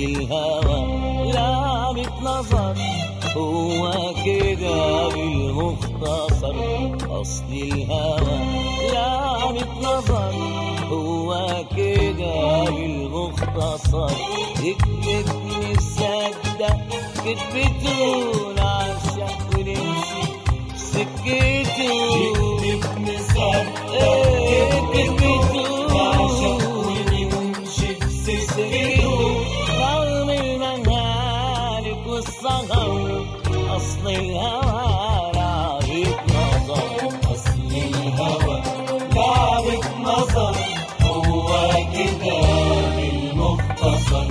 الهوى لعبة نظر هو كده بالمختصر أصل الهوى لعبة نظر هو كده بالمختصر اكتب نصدق كتبته نعشق ونمشي سكته نكتب نصدق ايه كتبته نعشق ونمشي بسكته رغم المنهالك والسهر أصل الهوى لعبة نظر أصل الهوى لعبة نظر هو كده بالمختصر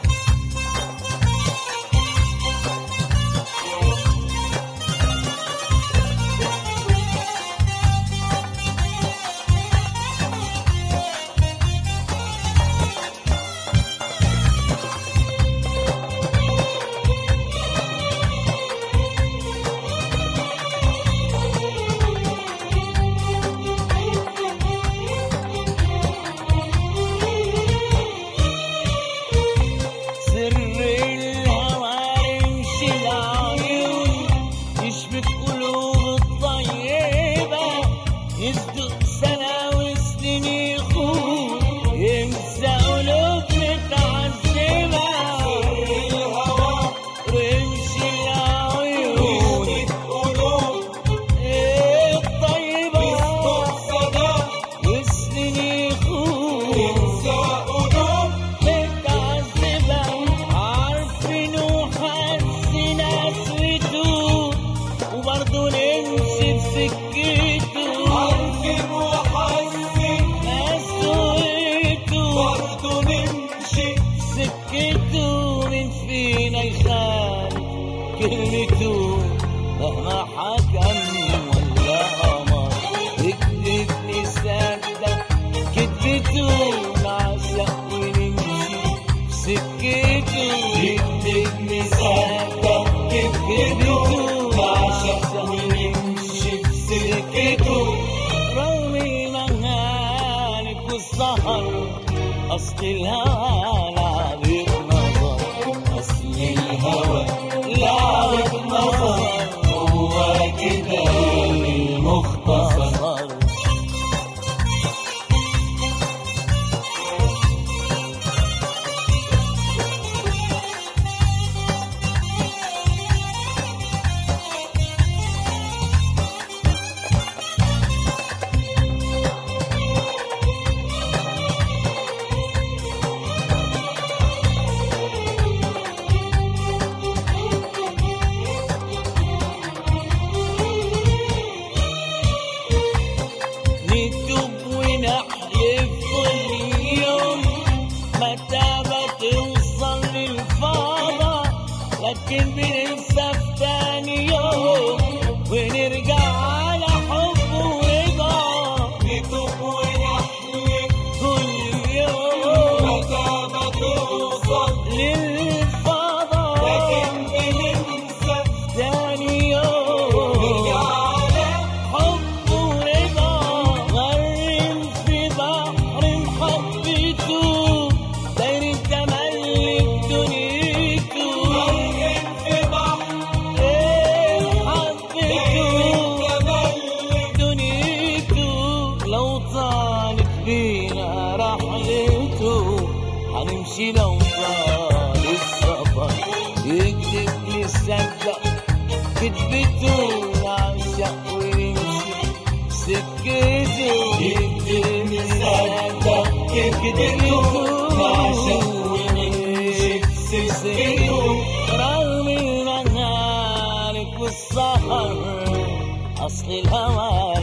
سر الهوى يمشي العيون يشبك قلوب الطيبة يصدق سنة وسنين يخون ينسى قلوب متعذبة الهوى رمش العيون يشبك قلوب الطيبة صدى وسنين يخون ينسى قلوب متعذبة عارفين وحاسين قسوته وبرضه نمشي بسكته عارفين وحاسين قسوته برضه نمشي سكته من فينا يخالف كلمته مهما حكم ولا أمر اكتب نصدق كتبته نعشق ونمشي سكته نكتب نصدق كتبته نعشق ونمشي بسكته رغم المهالك والسهر أصل الهوى لعبة نظر أصل الهوى لعبة نظر هو كده بالمختصر مختصر نكتب ونحلف كل يوم متى بتوصل للفضا لكن بننسى في تاني يوم ونرجع على حب ورضا نتوب ونحلف كل يوم متى ما توصل للفضا لكن بننسى تاني يوم نرجع على حب ورضا غرم في بحر محبته داير تملك دنيته مرن في بحر ايه حبته تملك دنيته لو طالت بينا رحلته هنمشي لو طال السفر يكذب نصدق كذبته نعشق ونمشي سكته يكذب نصدق كذبته نعشق ونمشي بسكته رغم المنهالك والسهر أصل الهوى